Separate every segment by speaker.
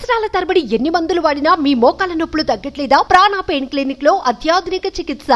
Speaker 1: సంవత్సరాల తరబడి ఎన్ని మందులు వాడినా మీ మోకాల నొప్పులు తగ్గట్లేదా ప్రాణ పెయిన్ క్లినిక్ లో అత్యాధునిక చికిత్స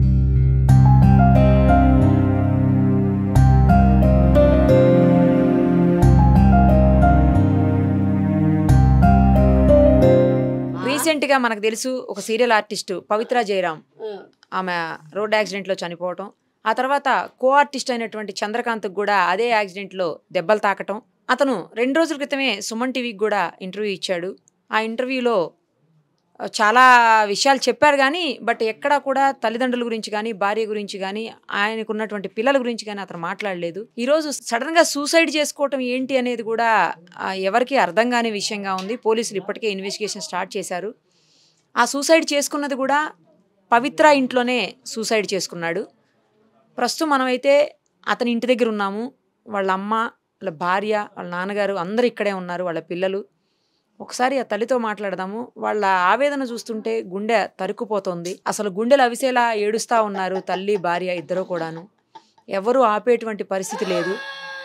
Speaker 2: రీసెంట్గా మనకు తెలుసు ఒక సీరియల్ ఆర్టిస్టు పవిత్ర జయరాం ఆమె రోడ్ యాక్సిడెంట్లో చనిపోవటం ఆ తర్వాత కో ఆర్టిస్ట్ అయినటువంటి చంద్రకాంత్కి కూడా అదే యాక్సిడెంట్లో దెబ్బలు తాకటం అతను రెండు రోజుల క్రితమే సుమన్ టీవీకి కూడా ఇంటర్వ్యూ ఇచ్చాడు ఆ ఇంటర్వ్యూలో ఆ, చాలా విషయాలు చెప్పారు కానీ బట్ ఎక్కడా కూడా తల్లిదండ్రుల గురించి కానీ భార్య గురించి కానీ ఆయనకు ఉన్నటువంటి పిల్లల గురించి కానీ అతను మాట్లాడలేదు ఈరోజు సడన్గా సూసైడ్ చేసుకోవటం ఏంటి అనేది కూడా ఆ, ఎవరికీ అర్థం కాని విషయంగా ఉంది పోలీసులు ఇప్పటికే ఇన్వెస్టిగేషన్ స్టార్ట్ చేశారు ఆ సూసైడ్ చేసుకున్నది కూడా పవిత్ర ఇంట్లోనే సూసైడ్ చేసుకున్నాడు ప్రస్తుతం మనమైతే అతని ఇంటి దగ్గర ఉన్నాము వాళ్ళ అమ్మ వాళ్ళ భార్య వాళ్ళ నాన్నగారు అందరు ఇక్కడే ఉన్నారు వాళ్ళ పిల్లలు ఒకసారి ఆ తల్లితో మాట్లాడదాము వాళ్ళ ఆవేదన చూస్తుంటే గుండె తరుక్కుపోతోంది అసలు గుండెలు అవిసేలా ఏడుస్తా ఉన్నారు తల్లి భార్య ఇద్దరు కూడాను ఎవరు ఆపేటువంటి పరిస్థితి లేదు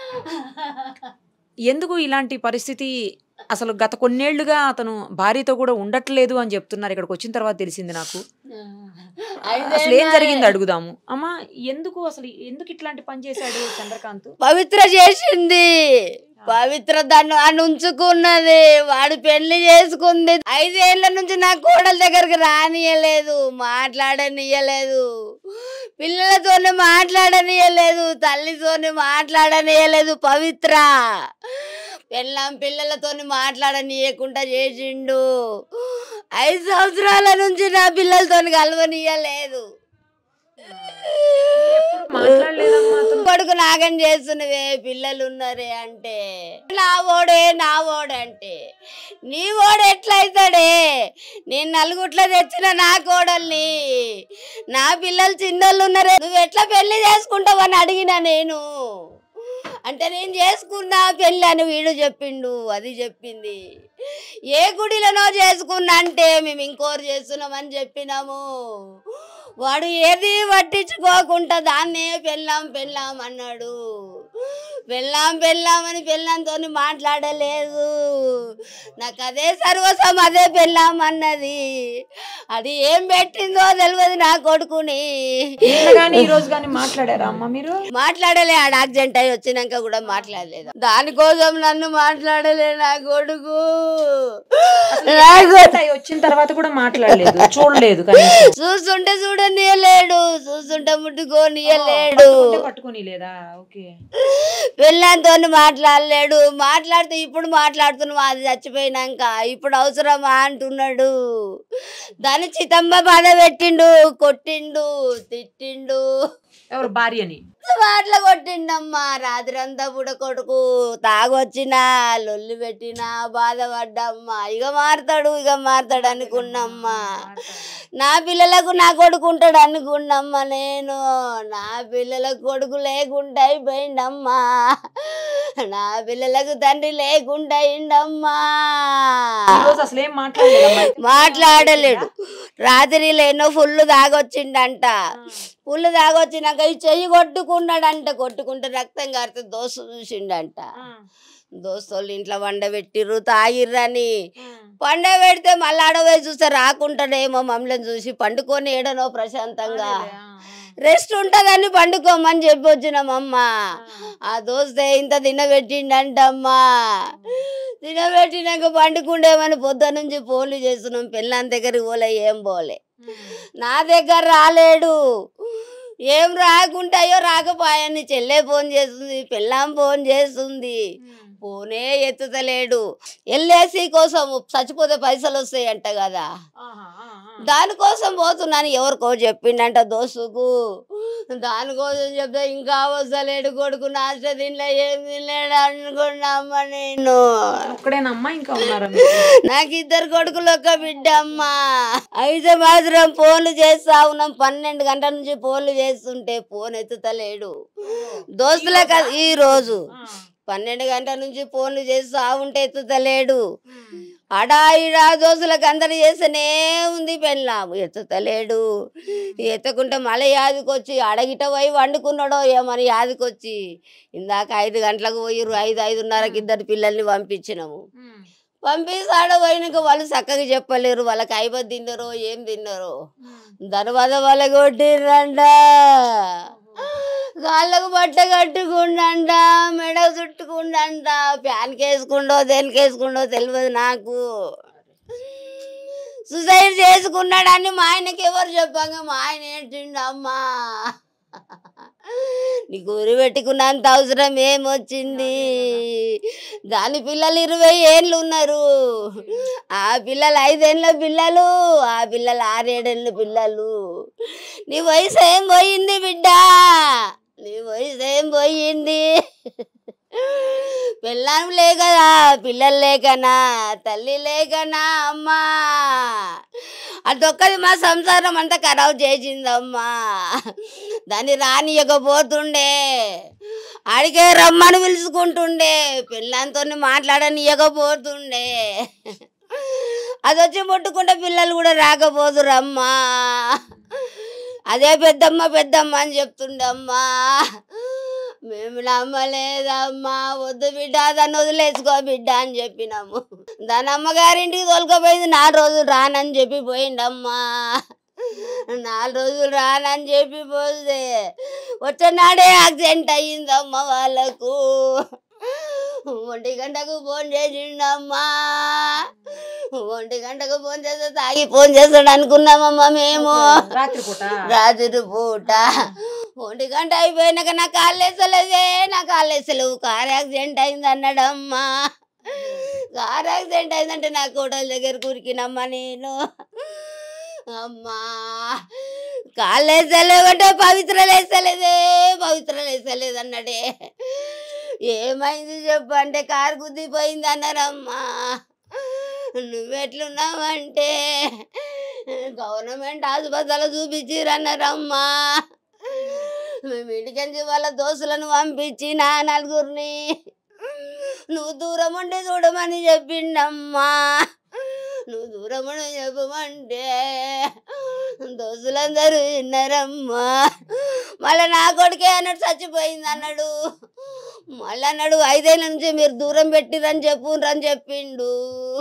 Speaker 2: ఎందుకు ఇలాంటి పరిస్థితి అసలు గత కొన్నేళ్లుగా అతను భార్యతో కూడా ఉండట్లేదు అని చెప్తున్నారు ఇక్కడికి వచ్చిన తర్వాత తెలిసింది నాకు అసలు ఏం జరిగింది అడుగుదాము అమ్మా ఎందుకు అసలు ఎందుకు ఇట్లాంటి పని చేశాడు చంద్రకాంత్
Speaker 3: పవిత్ర చేసింది పవిత్ర దాన్ని అని ఉంచుకున్నది వాడు పెళ్లి చేసుకుంది ఐదేళ్ల నుంచి నా కోడల దగ్గరికి రానియలేదు మాట్లాడనియలేదు పిల్లలతోనే మాట్లాడనియలేదు తల్లితోనే మాట్లాడనియలేదు పవిత్ర పెళ్ళాం పిల్లలతోని మాట్లాడనీయకుండా చేసిండు ఐదు సంవత్సరాల నుంచి నా పిల్లలతోని కలవనీయలేదు
Speaker 2: మాట్లాడలేదమ్మా అతను
Speaker 3: కొడుకు నాగం చేస్తున్నవే పిల్లలు ఉన్నారే అంటే నా ఓడే నా ఓడంటే నీ ఓడు ఎట్లయితాడే నేను నలుగుట్ల తెచ్చిన నా కోడల్ని నా పిల్లలు చిన్నోళ్ళు ఉన్నారే నువ్వు ఎట్లా పెళ్లి చేసుకుంటావని అడిగిన నేను అంటే నేను చేసుకున్నా పెళ్ళి అని వీడు చెప్పిండు అది చెప్పింది ఏ గుడిలోనో చేసుకున్నా అంటే మేము ఇంకోరు చేస్తున్నామని చెప్పినాము వాడు ఏది పట్టించుకోకుండా దాన్నే పెళ్ళాం పెళ్ళాం అన్నాడు పెళ్ళాం పెళ్ళామని పెళ్ళంతో మాట్లాడలేదు నాకు అదే సర్వస్వం అదే పెళ్ళాం అన్నది అది ఏం పెట్టిందో తెలియదు నా కొడుకుని
Speaker 2: నిన్న కానీ ఈ రోజు కానీ మాట్లాడారా అమ్మ మీరు
Speaker 3: మాట్లాడలే ఆడ యాక్సిడెంట్ అయి వచ్చినాక కూడా మాట్లాడలేదు దానికోసం నన్ను మాట్లాడలే నా కొడుకు నా కొడుకు
Speaker 2: అయి వచ్చిన తర్వాత కూడా మాట్లాడలేదు చూడలేదు కనీసం
Speaker 3: చూస్తుంటే చూడనీయలేడు చూస్తుంటే ముట్టుకోనియలేడు
Speaker 2: పట్టుకుంటే పట్టుకొని లేదా ఓకే
Speaker 3: పెళ్ళంతో మాట్లాడలేడు మాట్లాడితే ఇప్పుడు మాట్లాడుతున్నాం అది చచ్చిపోయినాక ఇప్పుడు అవసరమా అంటున్నాడు దాన్ని చితంబ బాధ పెట్టిండు కొట్టిండు తిట్టిండు
Speaker 2: ఎవరు భార్యని
Speaker 3: మాటలు కొట్టిండమ్మా రాత్రి అంతా కూడా కొడుకు తాగొచ్చినా లొల్లి పెట్టినా బాధపడ్డమ్మా ఇక మారుతాడు ఇక మారుతాడు అనుకున్నమ్మా నా పిల్లలకు నా కొడుకు ఉంటాడు అనుకున్నమ్మా నేను నా పిల్లలకు కొడుకు లేకుండా అయిపోయిండమ్మా నా పిల్లలకు తండ్రి లేకుండా అయిండమ్మా
Speaker 2: ఈ రోజు అసలు ఏం మాట్లాడలేదమ్మా
Speaker 3: మాట్లాడలేడు రాత్రి లేనో ఫుల్ తాగొచ్చిండంట ఫుల్ తాగొచ్చినాక ఈ చెయ్యి కొట్టుకున్నాడంట కొట్టుకుంటే రక్తం కారితే దోశ చూసిండంట దోస్తులు ఇంట్లో వండబెట్టిర్రు తాగిర్రని పండ పెడితే మళ్ళీ ఆడపోయి చూస్తే రాకుంటాడేమో మమ్మల్ని చూసి పండుకొని ఏడనో ప్రశాంతంగా రెస్ట్ ఉంటుందని పండుకోమని చెప్పి వచ్చినామమ్మ ఆ దోస్తే ఇంత తినబెట్టిండంటమ్మా తినబెట్టినాక పండుకుండేమని పొద్దు నుంచి ఫోన్లు చేస్తున్నాం పిల్లని దగ్గరికి పోలే ఏం పోలే నా దగ్గర రాలేడు ఏం రాకుంటాయో రాకపోయాని చెల్లె ఫోన్ చేస్తుంది పిల్లం ఫోన్ చేస్తుంది ఫోనే ఎత్తుతలేడు ఎల్ఐసి కోసం చచ్చిపోతే పైసలు వస్తాయంట కదా దానికోసం పోతున్నాను ఎవరికో చెప్పిండంట దోస్తుకు దానికోసం చెప్తే ఇంకా వస్తలేడు కొడుకు నాశ తినలే ఏం తినలేడు అనుకున్నామ్మా నేను
Speaker 2: ఒక్కడేనమ్మా ఇంకా ఉన్నారా మీరు?
Speaker 3: నాకు ఇద్దరు కొడుకులు ఒక బిడ్డ అమ్మా అయితే మాత్రం ఫోన్లు చేస్తా ఉన్నాం పన్నెండు గంటల నుంచి ఫోన్లు చేస్తుంటే ఫోన్ ఎత్తుతలేడు దోస్తులే కదా ఈ రోజు పన్నెండు గంటల నుంచి ఫోన్లు చేస్తా ఉంటే ఎత్తుతలేడు అడా ఇడా దోస్తులకు అందరు చేస్తేనే ఉంది పెళ్ళాము ఎత్తుతలేడు ఎత్తకుంటే మళ్ళీ యాదికొచ్చి అడగిట పోయి వండుకున్నాడో ఏమని యాదికొచ్చి ఇందాక ఐదు గంటలకు పోయిర్రు ఐదు ఐదున్నరకి ఇద్దరు పిల్లల్ని పంపించినాము పంపిస్తాడ పోయినాక వాళ్ళు చక్కగా చెప్పలేరు వాళ్ళకి అయిపోయి తిన్నారో ఏం తిన్నారో తర్వాత వాళ్ళ కొట్టిర్రంట కాళ్ళకు బట్ట కట్టుకుండంట మెడ చుట్టుకుండంట ఫ్యాన్కి వేసుకుండో దేనికి వేసుకుండో తెలియదు నాకు సుసైడ్ చేసుకున్నాడని మా ఆయనకి ఎవరు చెప్పాங்க మా ఆయన ఏంటిండు అమ్మా నీకు ఊరి పెట్టుకున్నంత అవసరం ఏమొచ్చింది దాని పిల్లలు ఇరవై ఏళ్ళు ఉన్నారు ఆ పిల్లలు ఐదేళ్ళ పిల్లలు ఆ పిల్లలు ఆరేడేళ్ళ పిల్లలు నీ వయసు ఏం పోయింది బిడ్డ నీ వయసు ఏం పోయింది పిల్లం లేకనా పిల్లలు లేకనా తల్లి లేకనా అమ్మా అదొక్కది మా సంసారం అంతా ఖరాబ్ చేసిందమ్మా దాన్ని రానియకపోతుండే ఆడికే రమ్మని పిలుచుకుంటుండే పిల్లంతో మాట్లాడనియకపోతుండే అది వచ్చి ముట్టుకుంటే పిల్లలు కూడా రాకపోదురమ్మా అదే పెద్దమ్మ పెద్దమ్మ అని చెప్తుండమ్మా మేము నమ్మలేదమ్మా వద్దు బిడ్డ దాన్ని వదిలేసుకో బిడ్డ అని చెప్పినాము దాని అమ్మగారింటికి తోలుకపోయింది నాలుగు రోజులు రానని చెప్పి పోయిండమ్మా నాలుగు రోజులు రానని చెప్పి పోతే వచ్చేనాడే యాక్సిడెంట్ అయ్యిందమ్మా వాళ్ళకు ఒంటి గంటకు ఫోన్ చేసిండమ్మా ఒంటి గంటకు ఫోన్ చేస్తే తాగి ఫోన్ చేస్తాడు అనుకున్నామమ్మా మేము
Speaker 2: రాత్రి పూట
Speaker 3: రాత్రి పూట ఒంటి గంట అయిపోయినాక నా కాళ్ళు వేసలేదే నా కాళ్ళు వేసలేవు కార్ యాక్సిడెంట్ అయింది అన్నాడమ్మా కార్ యాక్సిడెంట్ అయిందంటే నా కోడల దగ్గర కురికినమ్మా నేను అమ్మా కాళ్ళు వేసలేవంటే పవిత్రలు వేసలేదే పవిత్రలు వేసలేదు అన్నాడే ఏమైంది చెప్పు అంటే కారు గుద్దిపోయింది అన్నారమ్మా నువ్వెట్లున్నావంటే గవర్నమెంట్ హాస్పిటల్ చూపించిరన్నారమ్మా మేము ఇంటికెంచి వాళ్ళ దోస్తులను పంపించి నా నలుగురిని నువ్వు దూరం ఉండి చూడమని చెప్పిండమ్మా నువ్వు దూరం ఉండి చెప్పమంటే దోస్తులందరూ విన్నారమ్మా మళ్ళీ నా కొడుకే అన్నాడు చచ్చిపోయింది అన్నాడు మళ్ళీ అన్నాడు ఐదేళ్ళ నుంచి మీరు దూరం పెట్టిరని చెప్పురని చెప్పిండు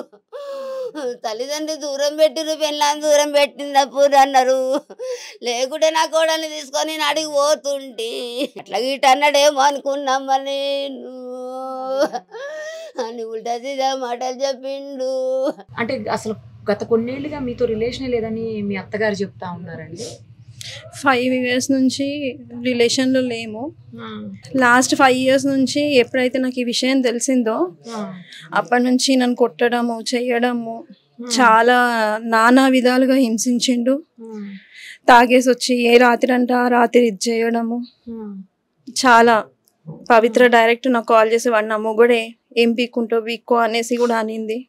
Speaker 3: తల్లిదండ్రి దూరం పెట్టిరు పెళ్ళాన్ని దూరం పెట్టింది అప్పుడు అన్నారు లేకుంటే నా కోడల్ని తీసుకొని నేను అడిగి పోతుంటి అట్లా గిట్ట అన్నాడేమో అనుకున్నామ్మా నేను అని ఉల్టా సీదా మాటలు చెప్పిండు
Speaker 2: అంటే అసలు గత కొన్నేళ్లుగా మీతో రిలేషన్ లేదని మీ అత్తగారు చెప్తా ఉన్నారండి
Speaker 4: ఫైవ్ ఇయర్స్ నుంచి రిలేషన్లో లేము లాస్ట్ ఫైవ్ ఇయర్స్ నుంచి ఎప్పుడైతే నాకు ఈ విషయం తెలిసిందో అప్పటి నుంచి నన్ను కొట్టడము చేయడము చాలా నానా విధాలుగా హింసించిండు తాగేసి వచ్చి ఏ రాత్రి అంటే ఆ రాత్రి ఇది చేయడము చాలా పవిత్ర డైరెక్ట్ నాకు కాల్ చేసి వాడు నా మొగుడే ఏం పీక్కుంటో పీక్కో అనేసి కూడా అనింది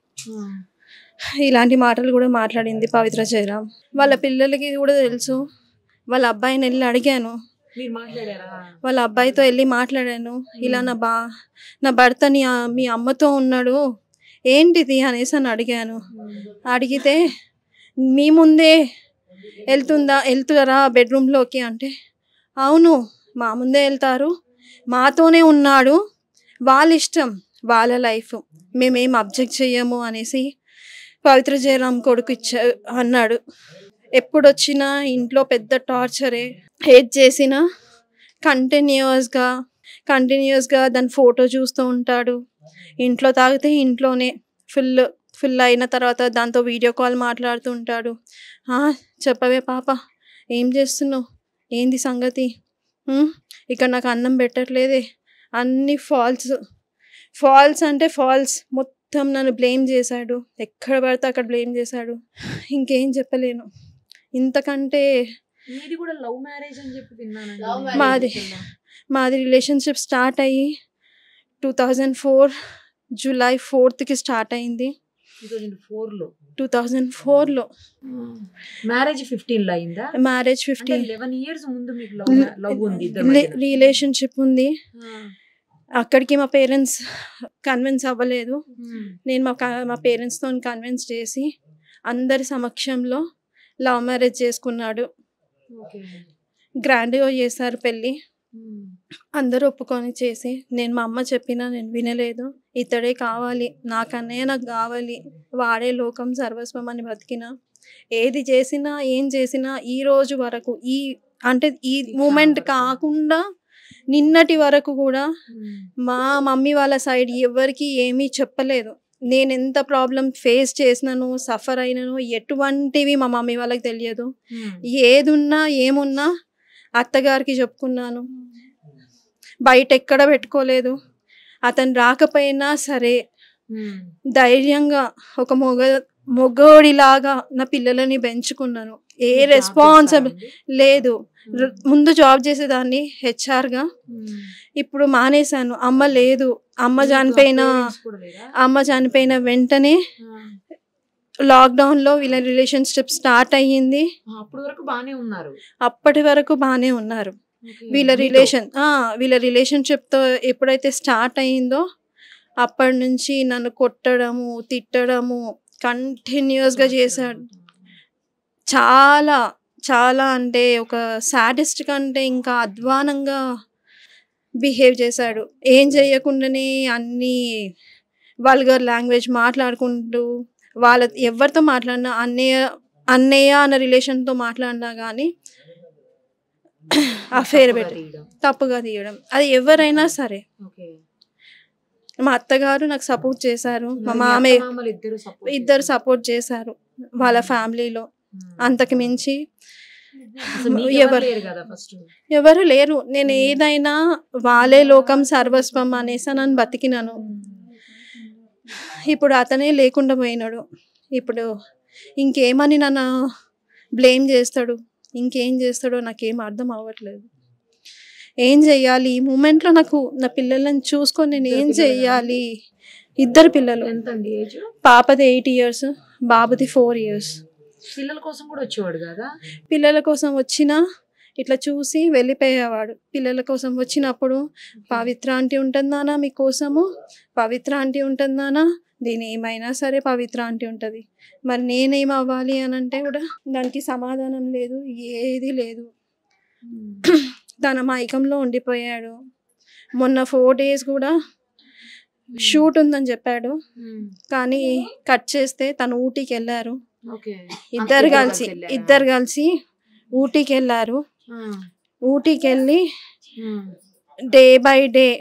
Speaker 4: ఇలాంటి మాటలు కూడా మాట్లాడింది పవిత్ర జయరాం వాళ్ళ పిల్లలకి కూడా తెలుసు వాళ్ళ అబ్బాయిని వెళ్ళి అడిగాను
Speaker 2: మీరు మాట్లాడారా
Speaker 4: వాళ్ళ అబ్బాయితో వెళ్ళి మాట్లాడాను ఇలా నా బా నా భర్త నీ ఆ- మీ అమ్మతో ఉన్నాడు ఏంటిది అనేసి అని అడిగాను అడిగితే మీ ముందే వెళ్తుందా వెళ్తారా బెడ్రూమ్లోకి అంటే అవును మా ముందే వెళ్తారు మాతోనే ఉన్నాడు వాళ్ళ ఇష్టం వాళ్ళ లైఫ్ మేమేం అబ్జెక్ట్ చెయ్యము అనేసి పవిత్ర జయరాం కొడుకు ఇచ్చా అన్నాడు ఎప్పుడు వచ్చినా ఇంట్లో పెద్ద టార్చరే హేట్ చేసినా కంటిన్యూస్గా కంటిన్యూస్గా దాని ఫోటో చూస్తూ ఉంటాడు ఇంట్లో తాగితే ఇంట్లోనే ఫుల్ ఫుల్ అయిన తర్వాత దాంతో వీడియో కాల్ మాట్లాడుతూ ఉంటాడు "ఆ, చెప్పవే పాప ఏం చేస్తున్నావు ఏంది సంగతి "ఉమ్, ఇక్కడ నాకు అన్నం పెట్టట్లేదే అన్ని ఫాల్స్ ఫాల్స్ అంటే ఫాల్స్ మొత్తం నన్ను బ్లేమ్ చేశాడు ఎక్కడ పడితే అక్కడ బ్లేమ్ చేశాడు ఇంకేం చెప్పలేను ఇంతకంటే
Speaker 2: మీది కూడా లవ్ మ్యారేజ్ అని చెప్పి విన్నానండి
Speaker 3: Love
Speaker 2: నేను.
Speaker 4: మాది. మాది రిలేషన్షిప్ స్టార్ట్ అయ్యి టూ థౌజండ్ ఫోర్ జూలై ఫోర్త్కి స్టార్ట్ అయింది
Speaker 2: 2004 లో
Speaker 4: టూ థౌజండ్ ఫోర్లో
Speaker 2: మ్యారేజ్ ఫిఫ్టీన్ లో అయిందా
Speaker 4: మ్యారేజ్
Speaker 2: అంటే
Speaker 4: ఫిఫ్టీన్
Speaker 2: లెవెన్ ఇయర్స్ ముందు మీకు లవ్ లవ్ ఉంది ఇద్దరి మధ్యన.
Speaker 4: రిలేషన్షిప్ ఉంది
Speaker 2: ఆ.
Speaker 4: అక్కడికి మా పేరెంట్స్ కన్విన్స్ అవ్వలేదు
Speaker 2: ఉమ్.
Speaker 4: నేను మా క- మా పేరెంట్స్తో కన్విన్స్ చేసి అందరి సమక్షంలో లవ్ మ్యారేజ్ చేసుకున్నాడు
Speaker 2: ఓకే
Speaker 4: గ్రాండ్గా చేశారు పెళ్ళి
Speaker 2: ఉమ్.
Speaker 4: అందరూ ఒప్పుకొని చేసి నేను మా అమ్మ చెప్పినా నేను వినలేదు ఇతడే కావాలి నాకన్నయ్య నాకు కావాలి వాడే లోకం సర్వస్వం అని బతికిన ఏది చేసినా ఏం చేసినా ఈ రోజు వరకు ఈ అంటే ఈ మూమెంట్ కాకుండా నిన్నటి వరకు కూడా మా మమ్మీ వాళ్ళ సైడ్ ఎవరికి ఏమీ చెప్పలేదు నేను ఎంత ప్రాబ్లం ఫేస్ చేసినాను సఫర్ అయినాను ఎటువంటివి మా మమ్మీ వాళ్ళకి తెలియదు ఏదున్నా ఏమున్నా అత్తగారికి చెప్పుకున్నాను బయట ఎక్కడ పెట్టుకోలేదు అతను రాకపోయినా సరే ధైర్యంగా ఒక మొగ మొగోడిలాగా నా పిల్లలని పెంచుకున్నాను ఏ రెస్పాన్సిబుల్ లేదు ర- ముందు జాబ్ చేసేదాన్ని హెచ్ఆర్గా ఇప్పుడు మానేశాను అమ్మ లేదు అమ్మ చనిపోయిన అమ్మ చనిపోయిన వెంటనే లాక్డౌన్లో వీళ్ళ రిలేషన్షిప్ స్టార్ట్ అయ్యింది
Speaker 2: అప్పటి వరకు బానే ఉన్నారు
Speaker 4: అప్పటి వరకు బాగానే ఉన్నారు వీళ్ళ రిలేషన్ వీళ్ళ రిలేషన్షిప్తో ఎప్పుడైతే స్టార్ట్ అయిందో అప్పటి నుంచి నన్ను కొట్టడము తిట్టడము కంటిన్యూస్గా చేశాడు చాలా చాలా అంటే ఒక సాడిస్ట్ కంటే ఇంకా అధ్వానంగా బిహేవ్ చేశాడు ఏం చేయకుండానే అన్ని వల్గర్ లాంగ్వేజ్ మాట్లాడుకుంటూ వాళ్ళ ఎవరితో మాట్లాడినా అన్నయ్య అన్నయ్య అన్న రిలేషన్తో మాట్లాడినా కానీ అఫేర్ పెట్టి తప్పుగా తీయడం అది ఎవరైనా సరే మా అత్తగారు నాకు సపోర్ట్ చేశారు మా మామయ్య ఇద్దరు సపోర్ట్ చేశారు వాళ్ళ ఫ్యామిలీలో అంతకు మించి ఎవరు ఎవరు లేరు నేను ఏదైనా వాళ్ళే లోకం సర్వస్వం అనేసి నన్ను బతికినాను ఇప్పుడు అతనే లేకుండా పోయినాడు ఇప్పుడు ఇంకేమని నన్ను బ్లేమ్ చేస్తాడు ఇంకేం చేస్తాడో నాకేం అర్థం అవ్వట్లేదు ఏం చెయ్యాలి ఈ మూమెంట్లో నాకు నా పిల్లలను చూసుకొని నేను ఏం చెయ్యాలి ఇద్దరు పిల్లలు
Speaker 2: ఎంత అండి ఏజ్
Speaker 4: పాపది ఎయిట్ ఇయర్స్ బాబుది ఫోర్ ఇయర్స్
Speaker 2: పిల్లల కోసం కూడా వచ్చేవాడు కదా
Speaker 4: పిల్లల కోసం వచ్చినా ఇట్లా చూసి వెళ్ళిపోయేవాడు పిల్లల కోసం వచ్చినప్పుడు పవిత్ర ఆంటీ ఉంటుందానా మీకోసము పవిత్ర ఆంటీ ఉంటుందానా దీని ఏమైనా సరే పవిత్ర ఆంటీ ఉంటుంది మరి నేనేం అవ్వాలి అని అంటే కూడా దానికి సమాధానం లేదు ఏది లేదు తన మైకంలో ఉండిపోయాడు మొన్న ఫోర్ డేస్ కూడా షూట్ ఉందని చెప్పాడు కానీ కట్ చేస్తే తను ఊటీకి వెళ్ళారు
Speaker 2: ఓకే
Speaker 4: ఇద్దరు కలిసి ఇద్దరు కలిసి ఊటీకి వెళ్ళారు ఊటీకి వెళ్ళి day by day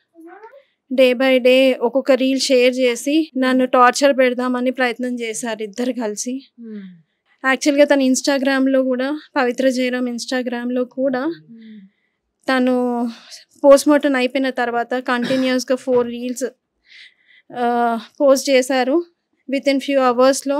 Speaker 4: day by day ఒక్కొక్క రీల్ షేర్ చేసి నన్ను టార్చర్ పెడదామని ప్రయత్నం చేశారు ఇద్దరు కలిసి యాక్చువల్గా తన ఇన్స్టాగ్రామ్లో కూడా పవిత్ర జయరామ్ ఇన్స్టాగ్రామ్లో కూడా తను పోస్ట్ మార్టం అయిపోయిన తర్వాత కంటిన్యూస్గా ఫోర్ రీల్స్ పోస్ట్ చేశారు విత్ ఇన్ ఫ్యూ అవర్స్లో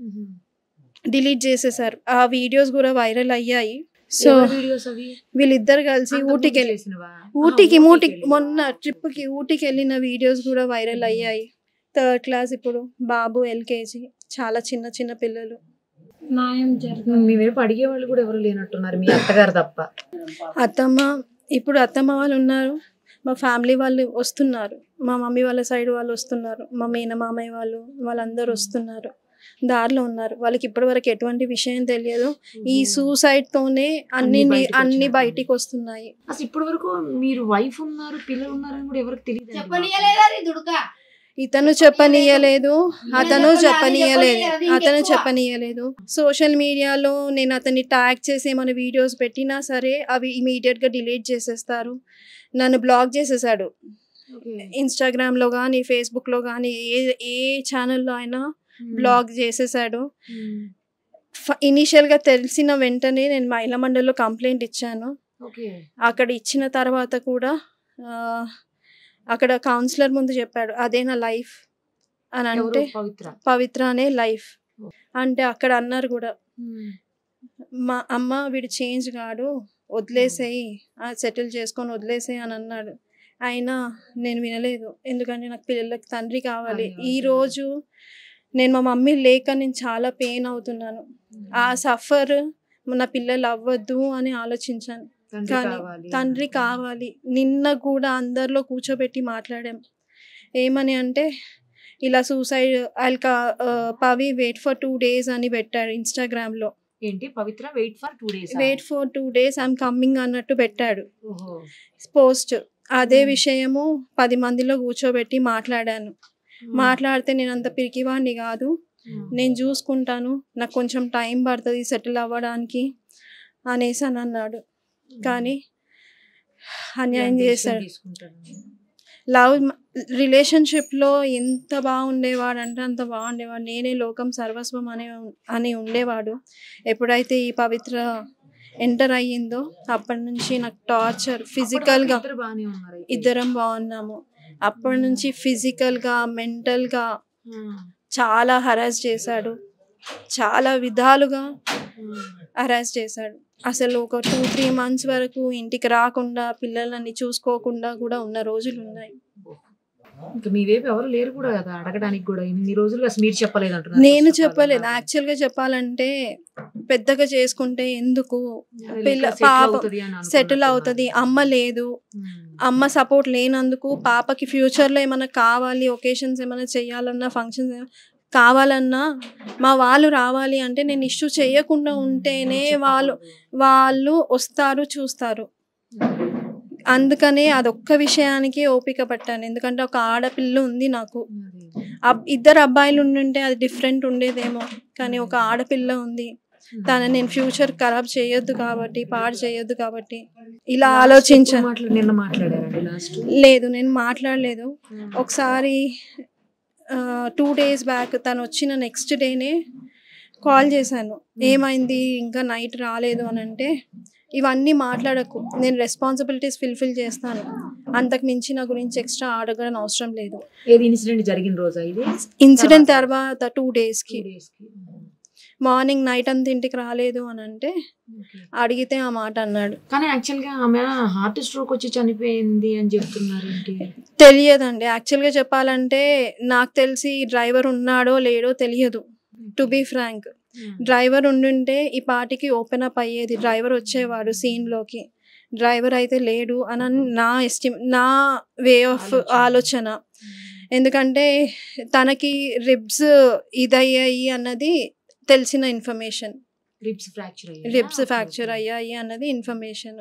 Speaker 4: డిలీట్ చేసేసారు ఆ వీడియోస్ కూడా వైరల్ అయ్యాయి సో
Speaker 2: వీడియోస్ అవి
Speaker 4: వీళ్ళిద్దరు కలిసి ఊటీకి వెళ్ళి ఊటీకి మూటికి మొన్న ట్రిప్కి ఊటీకి వెళ్ళిన వీడియోస్ కూడా వైరల్ అయ్యాయి థర్డ్ క్లాస్ ఇప్పుడు బాబు ఎల్కేజీ చాలా చిన్న చిన్న పిల్లలు న్యాయం జరగ
Speaker 2: మీ వైపు అడిగే వాళ్ళు కూడా ఎవరు లేనట్టున్నారు మీ అత్తగారు తప్ప
Speaker 4: అత్తమ్మ ఇప్పుడు అత్తమ్మ వాళ్ళు ఉన్నారు మా ఫ్యామిలీ వాళ్ళు వస్తున్నారు మా మమ్మీ వాళ్ళ సైడ్ వాళ్ళు వస్తున్నారు మా మేన మామయ్య వాళ్ళు వాళ్ళందరూ వస్తున్నారు దారిలో ఉన్నారు వాళ్ళకి ఇప్పటివరకు ఎటువంటి విషయం తెలియదు ఈ సూసైడ్ తోనే అన్ని
Speaker 2: అన్ని బయటకు
Speaker 4: అన్ని
Speaker 2: వచ్చినాయి.
Speaker 4: బయటికి వస్తున్నాయి
Speaker 2: అసలు ఇప్పటి వరకు మీరు వైఫ్ ఉన్నారు పిల్లలు ఉన్నారని కూడా ఎవరికి తెలియదు
Speaker 3: చెప్పనీయలేదా నీ దుడుక
Speaker 4: ఇతను చెప్పనీయలేదు అతను
Speaker 3: చెప్పలేదు,
Speaker 4: చెప్పనీయలేదు
Speaker 3: అది
Speaker 4: అతను
Speaker 3: ఇంకెక్కువ.
Speaker 4: చెప్పనీయలేదు సోషల్ మీడియాలో నేను అతన్ని ట్యాగ్ చేసి ఏమైనా వీడియోస్ పెట్టినా సరే అవి ఇమీడియట్గా డిలీట్ చేసేస్తారు నన్ను బ్లాక్ చేసేసాడు ఇన్స్టాగ్రామ్లో కానీ ఫేస్బుక్లో కానీ ఏ ఏ ఛానల్లో అయినా బ్లాక్ చేసేసాడు ఇనీషియల్గా తెలిసిన వెంటనే నేను మహిళా మండలిలో కంప్లైంట్ ఇచ్చాను
Speaker 2: ఓకే
Speaker 4: అక్కడ ఇచ్చిన తర్వాత కూడా ఆ, అక్కడ కౌన్సిలర్ ముందు చెప్పాడు అదే నా లైఫ్ అని అంటే
Speaker 2: పవిత్ర
Speaker 4: పవిత్ర అనే లైఫ్ అంటే అక్కడ అన్నారు కూడా మా అమ్మ వీడు చేంజ్ కాడు వదిలేసేయి సెటిల్ చేసుకొని వదిలేసేయి అని అన్నాడు అయినా నేను వినలేదు ఎందుకంటే నాకు పిల్లలకి తండ్రి కావాలి
Speaker 2: అయ్యో,
Speaker 4: ఈ
Speaker 2: అయ్యో.
Speaker 4: రోజు నేను మా మమ్మీ లేక నేను చాలా పెయిన్ అవుతున్నాను ఆ సఫర్ నా పిల్లలు అవ్వద్దు అని ఆలోచించాను
Speaker 2: తండ్రి
Speaker 4: కానీ
Speaker 2: కావాలి.
Speaker 4: తండ్రి కావాలి నిన్న కూడా అందరిలో కూర్చోబెట్టి మాట్లాడాం ఏమని అంటే ఇలా సూసైడ్ ఐల్ కా Pavi wait for two days అని పెట్టాడు ఇన్స్టాగ్రామ్లో
Speaker 2: ఏంటి Pavitra wait for two days
Speaker 4: wait for two days I'm coming అన్నట్టు పెట్టాడు పోస్ట్ అదే
Speaker 2: Hmm.
Speaker 4: విషయము పది మందిలో కూర్చోబెట్టి మాట్లాడాను మాట్లాడితే నేను అంత పిరికివాడిని కాదు నేను చూసుకుంటాను నాకు కొంచెం టైం పడుతుంది సెటిల్ అవ్వడానికి అనేసి అని అన్నాడు కానీ అన్యాయం చేశాడు లవ్ రిలేషన్షిప్లో ఎంత బాగుండేవాడు అంటే అంత బాగుండేవాడు నేనే లోకం సర్వస్వం అనే అని ఉండేవాడు ఎప్పుడైతే ఈ పవిత్ర ఎంటర్ అయ్యిందో అప్పటి నుంచి నాకు టార్చర్ ఫిజికల్గా
Speaker 2: బాగానే ఉన్నారు అయితే.
Speaker 4: ఇద్దరం బాగున్నాము అప్పటి నుంచి ఫిజికల్గా మెంటల్గా
Speaker 2: ఉమ్.
Speaker 4: చాలా హరాస్ చేశాడు చాలా విధాలుగా
Speaker 2: ఉమ్.
Speaker 4: హరాస్ చేశాడు అసలు ఒక టూ త్రీ మంత్స్ వరకు ఇంటికి రాకుండా పిల్లలని చూసుకోకుండా కూడా ఉన్న రోజులు ఉన్నాయి
Speaker 2: ఇంకా మీ వైపు ఎవరు లేరు కూడా కదా అడగడానికి కూడా ఇన్ని రోజులుగా అసలు మీరు చెప్పలేదు అంటున్నారు
Speaker 4: నేను
Speaker 2: first of all.
Speaker 4: చెప్పలేదు యాక్చువల్గా చెప్పాలంటే పెద్దగా చేసుకుంటే ఎందుకు
Speaker 2: అదే
Speaker 4: పిల్ల
Speaker 2: ఇంకా settle
Speaker 4: పాప
Speaker 2: అవుతది అని అనుకున్నట్టున్నారు.
Speaker 4: సెటిల్ అవుతుంది అమ్మ లేదు
Speaker 2: ఉమ్.
Speaker 4: అమ్మ సపోర్ట్ లేనందుకు పాపకి ఫ్యూచర్లో ఏమైనా కావాలి ఒకేషన్స్ ఏమైనా చేయాలన్నా ఫంక్షన్స్ కావాలన్నా మా వాళ్ళు రావాలి అంటే నేను ఇష్యూ చేయకుండా ఉంటేనే వాళ్ళు వాళ్ళు వస్తారు చూస్తారు అందుకనే అదొక్క విషయానికి ఓపిక పట్టాను ఎందుకంటే ఒక ఆడపిల్ల ఉంది నాకు
Speaker 2: అదే.
Speaker 4: అబ్- ఇద్దరు అబ్బాయిలు ఉండుంటే అది డిఫరెంట్ ఉండేదేమో కానీ ఒక ఆడపిల్ల ఉంది తన నేను ఫ్యూచర్ ఖరాబ్ చేయొద్దు కాబట్టి పాడు చేయొద్దు కాబట్టి ఇలా
Speaker 2: Last
Speaker 4: ఆలోచించాను
Speaker 2: ఎప్పుడు మాట్లా- నిన్న మాట్లాడారండి లాస్ట్
Speaker 4: లేదు నేను మాట్లాడలేదు ఒకసారి టూ డేస్ బ్యాక్ తను వచ్చిన నెక్స్ట్ డేనే కాల్ చేశాను ఏమైంది ఇంకా నైట్ రాలేదు అని అంటే ఇవన్నీ మాట్లాడకు నేను రెస్పాన్సిబిలిటీస్ ఫుల్ఫిల్ చేస్తాను అంతకు మించి నా గురించి ఎక్స్ట్రా అడగడం అవసరం లేదు
Speaker 2: ఏది ఇన్సిడెంట్ జరిగిన రోజా ఇది
Speaker 4: ఇన్సిడెంట్ తర్వాత టూ డేస్కి
Speaker 2: Two days కి.
Speaker 4: మార్నింగ్ నైట్ అంతా ఇంటికి రాలేదు అని అంటే
Speaker 2: Okay.
Speaker 4: అడిగితే ఆ మాట అన్నాడు
Speaker 2: కానీ యాక్చువల్ గా ఆమె హార్ట్ స్ట్రోక్ వచ్చి చనిపోయింది అని చెప్తున్నారు ఏంటి
Speaker 4: తెలియదండి యాక్చువల్గా చెప్పాలంటే నాకు తెలిసి డ్రైవర్ ఉన్నాడో లేడో తెలియదు టు బీ ఫ్రాంక్ డ్రైవర్ ఉండుంటే ఈ పాటికి ఓపెన్ అప్ అయ్యేది డ్రైవర్ వచ్చేవాడు సీన్లోకి డ్రైవర్ అయితే లేడు అని అని నా ఎస్టిమ్ నా వే ఆఫ్
Speaker 2: ఆలోచన.
Speaker 4: ఆలోచన ఎందుకంటే తనకి రిబ్స్ ఇదయ్యాయి అన్నది తెలిసిన information
Speaker 2: ribs fracture
Speaker 4: ribs fracture అయ్యాయి అన్నది ఇన్ఫర్మేషన్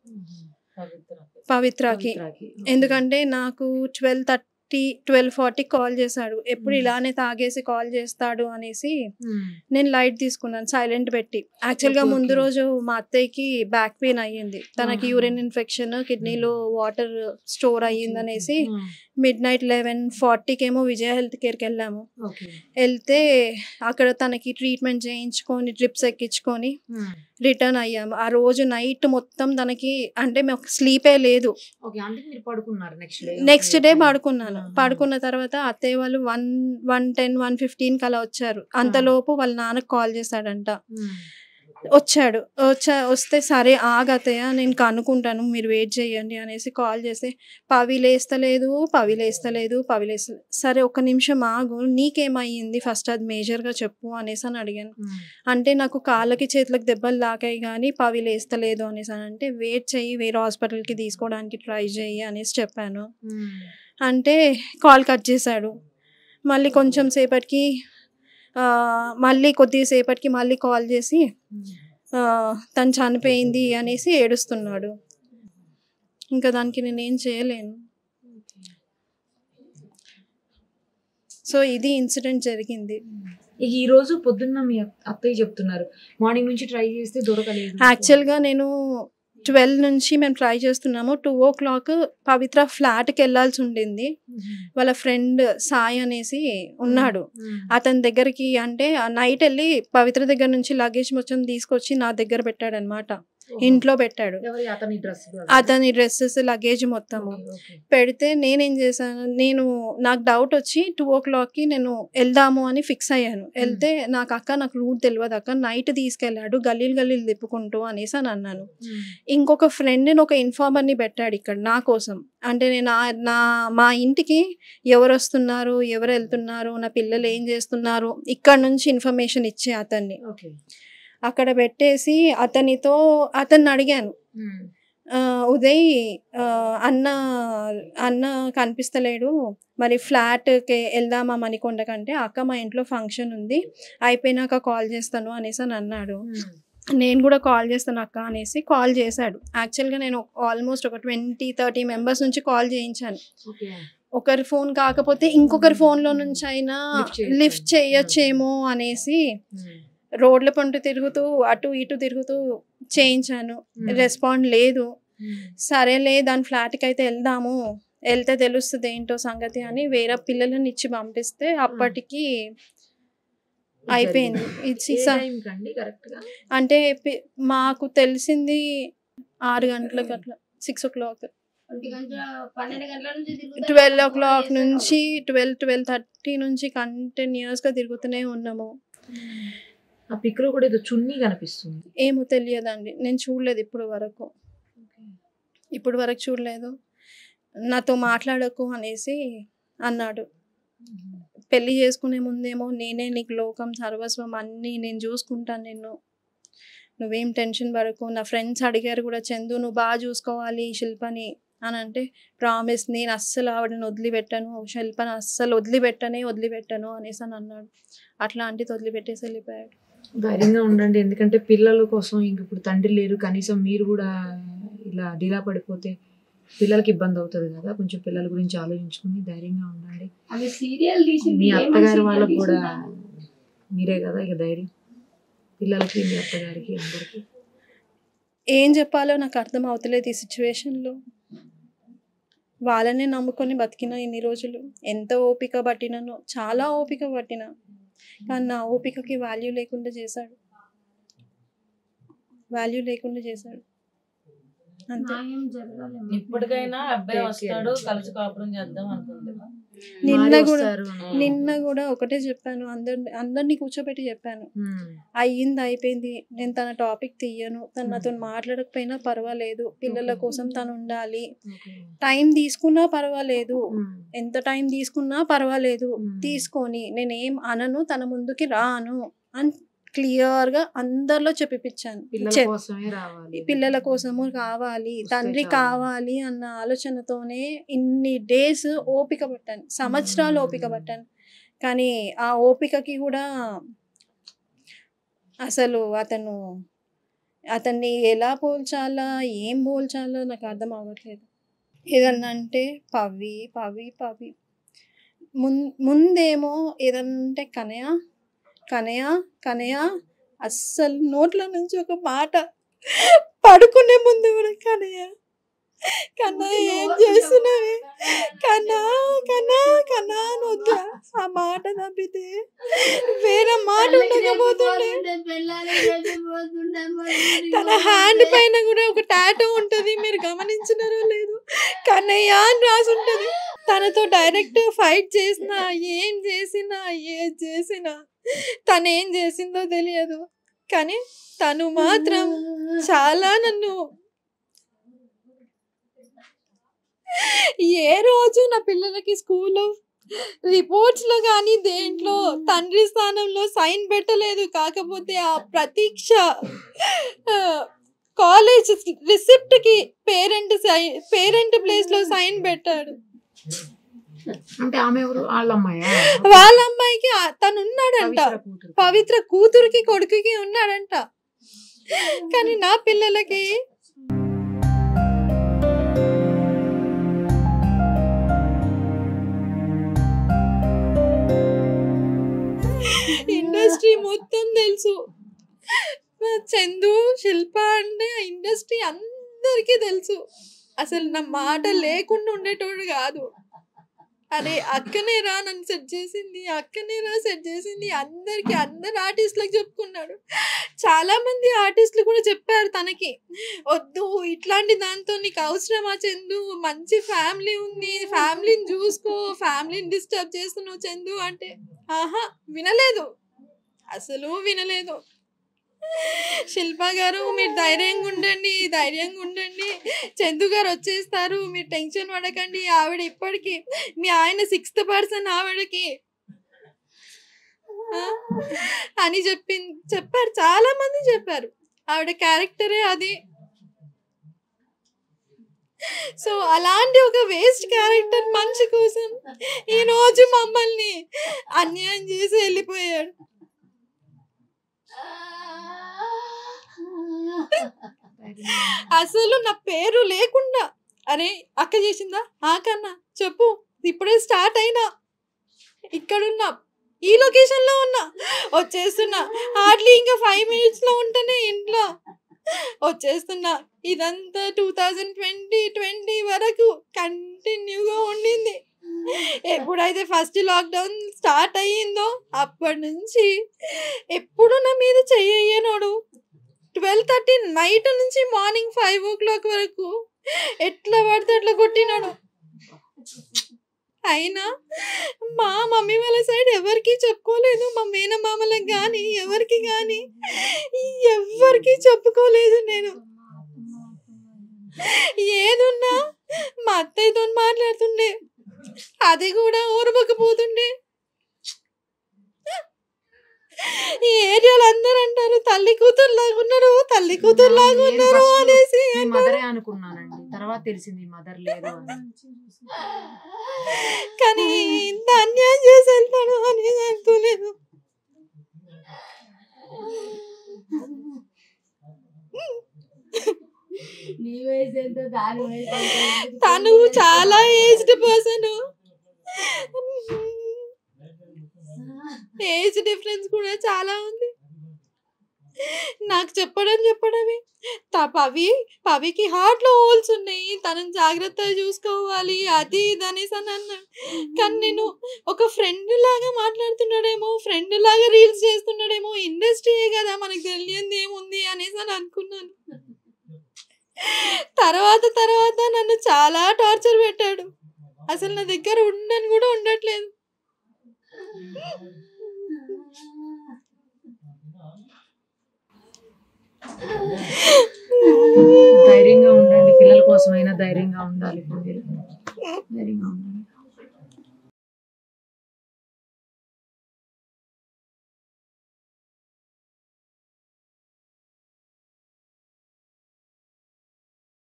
Speaker 4: పవిత్రకి ఎందుకంటే నాకు ట్వెల్వ్ థర్టీ ట్వెల్వ్ ఫార్టీకి కాల్ చేశాడు ఎప్పుడు
Speaker 2: Hmm.
Speaker 4: ఇలానే తాగేసి కాల్ చేస్తాడు అనేసి నేను లైట్ తీసుకున్నాను సైలెంట్ పెట్టి యాక్చువల్గా
Speaker 2: Okay,
Speaker 4: ముందు
Speaker 2: okay.
Speaker 4: రోజు మా అత్తయ్యకి బ్యాక్ పెయిన్ అయ్యింది తనకి
Speaker 2: Ah.
Speaker 4: యూరిన్ ఇన్ఫెక్షన్ కిడ్నీలో వాటర్ స్టోర్ అయ్యింది అనేసి మిడ్ నైట్ లెవెన్ ఫార్టీకి ఏమో విజయ హెల్త్ కేర్కి వెళ్ళాము
Speaker 2: ఓకే
Speaker 4: వెళ్తే అక్కడ తనకి ట్రీట్మెంట్ చేయించుకొని డ్రిప్స్ ఎక్కించుకొని రిటర్న్ అయ్యాము ఆ రోజు నైట్ మొత్తం తనకి అంటే మాకు స్లీపే లేదు
Speaker 2: ఓకే అందుకే మీరు పడుకున్నారు నెక్స్ట్ డే
Speaker 4: నెక్స్ట్ డే పడుకున్నాను
Speaker 2: Ah.
Speaker 4: పడుకున్న తర్వాత అత్తయ్య వాళ్ళు వన్ వన్ టెన్ వన్ ఫిఫ్టీన్కి అలా వచ్చారు అంతలోపు వాళ్ళ నాన్నకు కాల్ చేశాడంట వచ్చాడు వచ్చా వస్తే సరే ఆగతయ్య నేను కనుక్కుంటాను మీరు వెయిట్ చేయండి అనేసి కాల్ చేస్తే పవి లేస్తలేదు పవి లేస్తలేదు పవి లేస్తలేదు సరే ఒక్క నిమిషం ఆగు నీకేమయ్యింది ఫస్ట్ అది మేజర్గా చెప్పు అనేసి అని అడిగాను అంటే నాకు కాళ్ళకి చేతులకు దెబ్బలు తాకాయి కానీ పవి లేస్తలేదు అనేసి అని అంటే వెయిట్ చెయ్యి వేరే హాస్పిటల్కి తీసుకోవడానికి ట్రై చెయ్యి అనేసి చెప్పాను అంటే కాల్ కట్ చేశాడు మళ్ళీ కొంచెం సేపటికి ఆ, మళ్ళీ కొద్దిసేపటికి మళ్ళీ కాల్ చేసి ఆ, తను చనిపోయింది అనేసి ఏడుస్తున్నాడు ఇంకా దానికి నేనేం చేయలేను సో ఇది ఇన్సిడెంట్ జరిగింది
Speaker 2: ఇక ఈ రోజు పొద్దున్న మీ అత్త- అత్తయ్య చెప్తున్నారు మార్నింగ్ నుంచి ట్రై చేస్తే దొరకలేదు
Speaker 4: యాక్చువల్గా నేను ట్వెల్వ్ నుంచి మేము ట్రై చేస్తున్నాము టూ ఓ క్లాక్ పవిత్ర ఫ్లాట్కి వెళ్ళాల్సి ఉండింది వాళ్ళ ఫ్రెండ్ సాయి అనేసి ఉన్నాడు అతని దగ్గరికి అంటే నైట్ వెళ్ళి పవిత్ర దగ్గర నుంచి లగేజ్ మొత్తం తీసుకొచ్చి నా దగ్గర పెట్టాడనమాట ఇంట్లో పెట్టాడు
Speaker 2: ఎవరి అతని డ్రెస్
Speaker 4: అతని డ్రెస్సెస్ లగేజ్ మొత్తము పెడితే నేనేం చేశాను నేను నాకు డౌట్ వచ్చి టూ ఓ క్లాక్కి నేను వెళ్దాము అని ఫిక్స్ అయ్యాను వెళ్తే నాకు అక్క నాకు రూట్ తెలియదు అక్క నైట్ తీసుకెళ్ళాడు గల్లీలు గల్లీలు తిప్పుకుంటూ అనేసి అని అన్నాను ఇంకొక ఫ్రెండ్ని ఒక ఇన్ఫార్మర్ని పెట్టాడు ఇక్కడ నా కోసం అంటే నేను ఆ- నా మా ఇంటికి ఎవరు వస్తున్నారు ఎవరు వెళ్తున్నారు నా పిల్లలు ఏం చేస్తున్నారు ఇక్కడ నుంచి ఇన్ఫర్మేషన్ ఇచ్చే అతన్ని
Speaker 2: ఓకే
Speaker 4: అక్కడ పెట్టేసి అతనితో అతన్ని అడిగాను ఆ, ఉదయ్ ఆ, అన్న అన్న కనిపిస్తలేడు మరి ఫ్లాట్కి వెళ్దామా మణికొండ కంటే అక్క మా ఇంట్లో ఫంక్షన్ ఉంది అయిపోయినాక కాల్ చేస్తాను అనేసి అని అన్నాడు నేను కూడా కాల్ చేస్తాను అక్క అనేసి కాల్ చేశాడు యాక్చువల్గా నేను ఆల్మోస్ట్ ఒక ట్వంటీ థర్టీ మెంబర్స్ నుంచి కాల్ చేయించాను
Speaker 2: ఓకే
Speaker 4: ఒకరి ఫోన్ కాకపోతే ఇంకొకరి ఫోన్లో నుంచి అయినా
Speaker 2: Lift చేయొచ్చు.
Speaker 4: లిఫ్ట్ చేయొచ్చేమో అనేసి రోడ్ల పంట తిరుగుతూ అటు ఇటు తిరుగుతూ చేయించాను రెస్పాండ్ లేదు సరేలే దాని ఫ్లాట్కి అయితే వెళ్దాము వెళ్తే తెలుస్తుంది ఏంటో సంగతి అని వేరే పిల్లలను ఇచ్చి పంపిస్తే అప్పటికి అయిపోయింది ఇట్స్
Speaker 2: అండి కరెక్ట్ గా
Speaker 4: అంటే పి- మాకు తెలిసింది ఆరు గంటలకు అట్లా సిక్స్ ఓ క్లాక్
Speaker 3: ఒంటి గంట పన్నెండు గంటల నుంచి తిరుగుతూనే
Speaker 4: ట్వెల్వ్ ఓ
Speaker 3: ఉన్నాం.
Speaker 4: క్లాక్
Speaker 3: ఫోన్
Speaker 4: నుంచి ట్వెల్వ్ ట్వెల్వ్ థర్టీ నుంచి కంటిన్యూస్గా తిరుగుతూనే ఉన్నాము
Speaker 2: ఆ పిక్ లో కూడా ఏదో చున్నీ కనిపిస్తుంది
Speaker 4: ఏమో తెలియదండి నేను చూడలేదు ఇప్పుడు వరకు ఇప్పుడు వరకు చూడలేదు నాతో మాట్లాడకు అనేసి అన్నాడు పెళ్లి చేసుకునే ముందేమో నేనే నీకు లోకం సర్వస్వం అన్నీ నేను చూసుకుంటాను నిన్ను నువ్వేం టెన్షన్ పడకు నా ఫ్రెండ్స్ అడిగారు కూడా చందు నువ్వు బాగా చూసుకోవాలి శిల్పని అని అంటే ప్రామిస్ నేను అస్సలు ఆవిడని వదిలిపెట్టాను శిల్పని అస్సలు వదిలిపెట్టనే వదిలిపెట్టాను అనేసి అని అన్నాడు అట్లాంటిది వదిలిపెట్టేసి వెళ్ళిపోయాడు
Speaker 2: ధైర్యంగా ఉండండి ఎందుకంటే పిల్లల కోసం ఇంక ఇప్పుడు తండ్రి లేరు కనీసం మీరు కూడా ఇలా డీలా పడిపోతే పిల్లలకి ఇబ్బంది అవుతుంది కదా కొంచెం పిల్లల గురించి ఆలోచించుకుని ధైర్యంగా ఉండండి
Speaker 3: ఆమె సీరియల్ తీసింది
Speaker 2: మీ
Speaker 3: ఏమని
Speaker 2: అత్తగారి
Speaker 3: serial
Speaker 2: వాళ్ళకి కూడా
Speaker 3: తీసిందా?
Speaker 2: మీరే కదా ఇక ధైర్యం పిల్లలకి మీ అత్తగారికి అందరికి
Speaker 4: ఏం చెప్పాలో నాకు అర్థం అవుతలేదు ఈ సిచ్యువేషన్లో వాళ్ళనే నమ్ముకొని బతికిన ఇన్ని రోజులు ఎంత ఓపిక పట్టిననో చాలా ఓపిక పట్టిన కానీ నా ఓపికకి వాల్యూ లేకుండా చేశాడు వాల్యూ లేకుండా చేశాడు అంతే
Speaker 3: న్యాయం జరగాలి
Speaker 5: ఇప్పటికైనా అబ్బాయి
Speaker 2: Take care.
Speaker 5: వస్తాడు కలిసి కాపురం చేద్దాం అనుకుంది
Speaker 4: నిన్న
Speaker 2: మారి
Speaker 4: కూడా
Speaker 2: వస్తారు.
Speaker 4: నిన్న కూడా ఒకటే చెప్పాను అందరి అందరినీ కూర్చోబెట్టి చెప్పాను
Speaker 2: ఉమ్.
Speaker 4: అయ్యింది అయిపోయింది నేను తన టాపిక్ తీయను తను నాతో మాట్లాడకపోయినా పర్వాలేదు పిల్లల
Speaker 2: Okay.
Speaker 4: కోసం తను ఉండాలి
Speaker 2: ఓకే.
Speaker 4: టైం తీసుకున్నా పర్వాలేదు
Speaker 2: ఉమ్.
Speaker 4: ఎంత టైం తీసుకున్నా పర్వాలేదు
Speaker 2: మ్మ్.
Speaker 4: తీసుకొని నేనేం అనను తన ముందుకి రాను అని క్లియర్ గా అందరిలో చెప్పిపించాను
Speaker 2: పిల్లల
Speaker 4: చెప్-
Speaker 2: కోసమే రావాలి
Speaker 4: పిల్లల కోసము కావాలి
Speaker 2: వస్తే
Speaker 4: తండ్రి
Speaker 2: చాలు.
Speaker 4: కావాలి అన్న ఆలోచనతోనే ఇన్ని డేస్ ఓపిక పట్టాను సంవత్సరాలు
Speaker 2: మ్మ్.
Speaker 4: ఓపిక పట్టాను కానీ ఆ ఓపికకి కూడా అసలు అతను అతన్ని ఎలా పోల్చాలా ఏం పోల్చాలో నాకు అర్థం అవ్వట్లేదు ఏదన్నా అంటే పవి పవి పవి మున్ ముందేమో ఏదన్నా అంటే కనయ కనయ కనయ అస్సలు నోట్ల నుంచి ఒక మాట పడుకునే ముందు కూడా కనయ కన్నా ఏం చేస్తున్నావే కన్నా కన్నా కన్నా అని వద్దా ఆ మాట తప్పితే వేరే మాట ఉండకపోతుండే తన హ్యాండ్ పైన కూడా ఒక టాటో ఉంటది మీరు గమనించినారో లేదు కన్నయ్య అని రాసి ఉంటది తనతో డైరెక్ట్ ఫైట్ చేసినా ఏం చేసినా ఏం చేసినా తను ఏం చేసిందో తెలియదు కానీ తను మాత్రం చాలా నన్ను ఏ రోజు నా పిల్లలకి స్కూల్లో రిపోర్ట్స్ లో కానీ దేంట్లో తండ్రి స్థానంలో సైన్ పెట్టలేదు కాకపోతే ఆ ప్రతీక్ష కాలేజ్ రిసిప్ట్ కి పేరెంట్ పేరెంట్ ప్లేస్ లో సైన్ పెట్టాడు
Speaker 2: అంటే ఆమె ఎవరు వాళ్ళ అమ్మాయా
Speaker 4: వాళ్ళ అమ్మాయికి ఆ- తను ఉన్నాడంట
Speaker 2: పవిత్ర కూతురు.
Speaker 4: పవిత్ర కూతురికి కొడుకుకి ఉన్నాడంట కానీ నా పిల్లలకి ఇండస్ట్రీ మొత్తం తెలుసు నా చందు శిల్ప అంటే ఆ ఇండస్ట్రీ అందరికీ తెలుసు అసలు నా మాట లేకుండా ఉండేటోడు కాదు అరే అక్కనే రా నన్ను సెట్ చేసింది అక్కనే రా సెట్ చేసింది అందరికి అందరు ఆర్టిస్టులకు చెప్పుకున్నాడు చాలా మంది ఆర్టిస్టులు కూడా చెప్పారు తనకి వద్దు ఇట్లాంటి దాంతో నీకు అవసరమా చందు మంచి ఫ్యామిలీ ఉంది ఫ్యామిలీని చూసుకో ఫ్యామిలీని డిస్టర్బ్ చేస్తున్నావు చందు అంటే ఆహా వినలేదు అసలు వినలేదు శిల్ప గారు మీరు ధైర్యంగా ఉండండి ధైర్యంగా ఉండండి చందు గారు వచ్చేస్తారు మీరు టెన్షన్ పడకండి ఆవిడ ఇప్పటికి మీ ఆయన సిక్స్త్ పర్సన్ ఆవిడకి ఆ? అని చెప్పి చెప్పారు చాలా మంది చెప్పారు ఆవిడ క్యారెక్టరే అది సో అలాంటి ఒక వేస్ట్ క్యారెక్టర్ మనిషి కోసం ఈ రోజు మమ్మల్ని అన్యాయం చేసి వెళ్ళిపోయాడు అసలు నా పేరు లేకుండా అరే అక్క చేసిందా ఆ కన్నా చెప్పు ఇప్పుడే స్టార్ట్ అయినా ఇక్కడున్నా ఈ లొకేషన్ లో ఉన్నా వచ్చేస్తున్నా హార్డ్లీ ఇంకా ఫైవ్ మినిట్స్ లో ఉంటేనే ఇంట్లో వచ్చేస్తున్నా ఇదంతా టూ థౌజండ్ ట్వంటీ ట్వంటీ వరకు కంటిన్యూగా ఉండింది ఎప్పుడైతే ఫస్ట్ లాక్డౌన్ స్టార్ట్ అయ్యిందో అప్పటి నుంచి ఎప్పుడు నా మీద చెయ్యనోడు ట్వెల్వ్ థర్టీ నైట్ నుంచి మార్నింగ్ ఫైవ్ ఓ క్లాక్ వరకు ఎట్లా పడితే అట్లా కొట్టినాడు అయినా మా మమ్మీ వాళ్ళ సైడ్ ఎవరికి చెప్పుకోలేదు మా మేనమామలకు కానీ ఎవరికి కానీ ఎవరికి చెప్పుకోలేదు నేను ఏదున్నా మా అత్తయ్యతో మాట్లాడుతుండే అది కూడా ఊరబకపోతుండే ఈ ఏరియాలో అందరూ అంటారు తల్లి కూతురు లాగా ఉన్నారు తల్లి కూతురు లాగా ఉన్నారు అనేసి
Speaker 2: మీ
Speaker 4: అంటారు.
Speaker 2: మదరే అనుకున్నానండి తర్వాత తెలిసింది మదర్ లేదు అని
Speaker 4: కానీ ఇంత అన్యాయం చేసి వెళ్తాడు అనేది అనుకోలేదు
Speaker 3: నీ వయసు ఎంత దాని వయసు ఎంత?
Speaker 4: తను చాలా ఏజ్డ్ పర్సన్ ఏజ్ డిఫరెన్స్ కూడా చాలా ఉంది నాకు చెప్పడం చెప్పడమే తా పవి పవికి హార్ట్ లో హోల్స్ ఉన్నాయి తనని జాగ్రత్తగా చూసుకోవాలి అది ఇది అనేసి అని అన్నాడు కానీ నేను ఒక ఫ్రెండ్ లాగా మాట్లాడుతున్నాడేమో ఫ్రెండ్ లాగా రీల్స్ చేస్తున్నాడేమో ఇండస్ట్రీయే కదా మనకు తెలియంది ఏముంది అనేసి అని అనుకున్నాను తర్వాత తర్వాత నన్ను చాలా టార్చర్ పెట్టాడు అసలు నా దగ్గర ఉండని కూడా ఉండట్లేదు
Speaker 2: ధైర్యంగా ఉండండి పిల్లల కోసమైనా ధైర్యంగా ఉండాలి ఇప్పుడు మీరు ధైర్యంగా ఉండండి